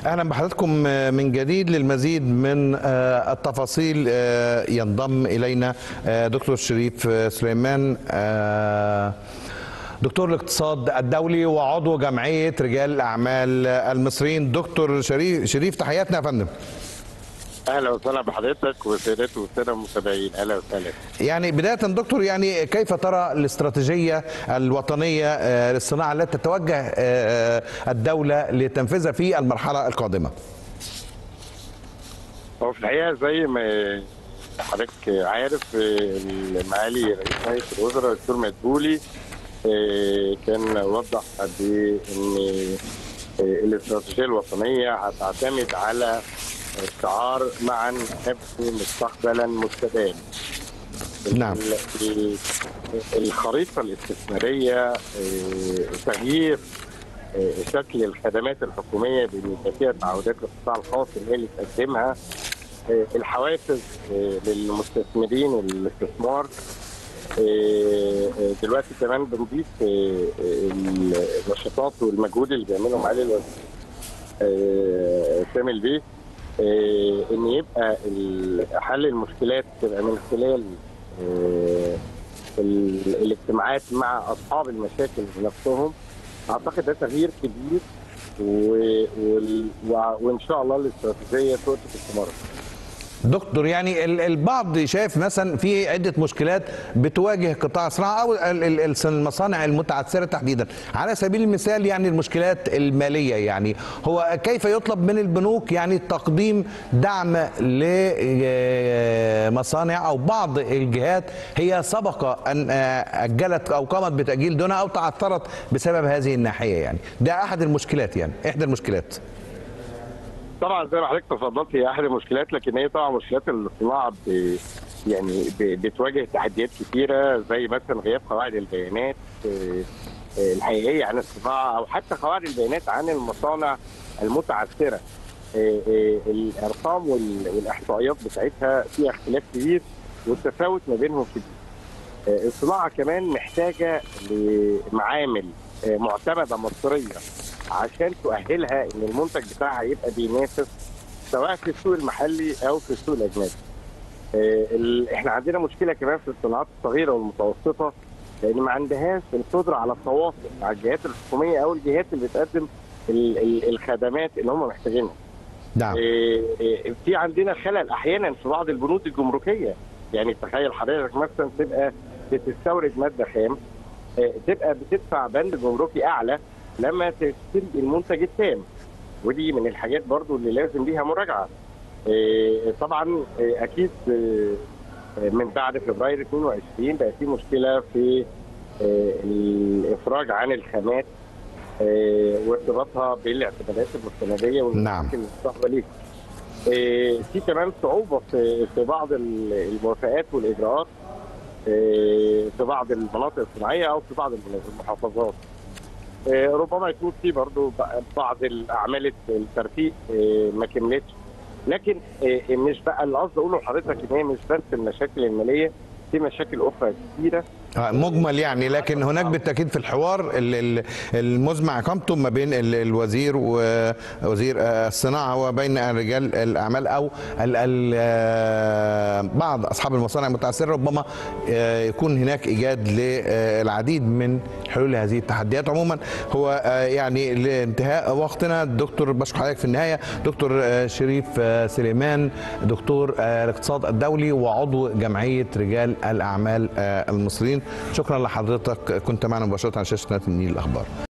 اهلا بحضراتكم من جديد للمزيد من التفاصيل ينضم الينا دكتور شريف سليمان دكتور الاقتصاد الدولي وعضو جمعيه رجال الاعمال المصريين دكتور شريف شريف تحياتنا يا فندم اهلا وسهلا بحضرتك وسيدات والساده المتابعين اهلا وسهلا يعني بدايه دكتور يعني كيف ترى الاستراتيجيه الوطنيه للصناعه التي تتوجه الدوله لتنفيذها في المرحله القادمه؟ هو في الحقيقه زي ما حضرتك عارف معالي رئيس مجلس الوزراء الدكتور مدبولي كان وضح قد ايه ان الاستراتيجيه الوطنيه هتعتمد على شعار معا نبني مستقبلا مستدام نعم الخريطه الاستثماريه تغيير شكل الخدمات الحكوميه بان يبقى فيها تعهدات للقطاع الخاص اللي هي اللي تقدمها الحوافز للمستثمرين والاستثمار دلوقتي كمان بنضيف النشاطات والمجهود اللي بيعمله معالي الوزير كامل بيه ان يبقى حل المشكلات تبقى من خلال الاجتماعات مع اصحاب المشاكل نفسهم اعتقد ده تغيير كبير و... و... وان شاء الله الاستراتيجيه تؤتي بالثمار دكتور يعني البعض شايف مثلا في عده مشكلات بتواجه قطاع الصناعه او المصانع المتعثره تحديدا على سبيل المثال يعني المشكلات الماليه يعني هو كيف يطلب من البنوك يعني تقديم دعم لمصانع او بعض الجهات هي سبق ان اجلت او قامت بتاجيل دونها او تعثرت بسبب هذه الناحيه يعني ده احد المشكلات يعني احدى المشكلات طبعا زي ما حضرتك تفضلت هي احد المشكلات لكن هي طبعا مشكلات الصناعه ب يعني ب بتواجه تحديات كثيره زي مثلا غياب قواعد البيانات الحقيقيه عن الصناعه او حتى قواعد البيانات عن المصانع المتعثره الارقام والاحصائيات بتاعتها فيها اختلاف كبير والتفاوت ما بينهم كبير الصناعه كمان محتاجه لمعامل معتمده مصريه عشان تؤهلها ان المنتج بتاعها يبقى بينافس سواء في السوق المحلي او في السوق الاجنبي. احنا عندنا مشكله كمان في الصناعات الصغيره والمتوسطه لان ما عندهاش القدره على التواصل مع الجهات الحكوميه او الجهات اللي بتقدم الخدمات اللي هم محتاجينها. نعم. في عندنا خلل احيانا في بعض البنود الجمركيه يعني تخيل حضرتك مثلا تبقى بتستورد ماده خام تبقى بتدفع بند جمركي اعلى لما تشتري المنتج التام ودي من الحاجات برضو اللي لازم ليها مراجعه طبعا اكيد من بعد فبراير 22 بقى في مشكله في الافراج عن الخامات وارتباطها بالاعتمادات المستنديه والمشاكل المستقبليه في كمان صعوبه في بعض الموافقات والاجراءات في بعض المناطق الصناعيه او في بعض المحافظات ربما يكون في برضه بعض الاعمال الترفيه ما كملتش لكن مش بقى اللي قصدي اقوله لحضرتك ان هي مش بس المشاكل الماليه في مشاكل اخرى كثيره مجمل يعني لكن هناك بالتاكيد في الحوار المزمع اقامته ما بين الوزير ووزير الصناعه وبين رجال الاعمال او بعض اصحاب المصانع المتعثره ربما يكون هناك ايجاد للعديد من حلول هذه التحديات عموما هو يعني لانتهاء وقتنا دكتور بشكر حضرتك في النهايه دكتور شريف سليمان دكتور الاقتصاد الدولي وعضو جمعيه رجال الاعمال المصريين شكرا لحضرتك كنت معنا مباشره على شاشه النيل الاخبار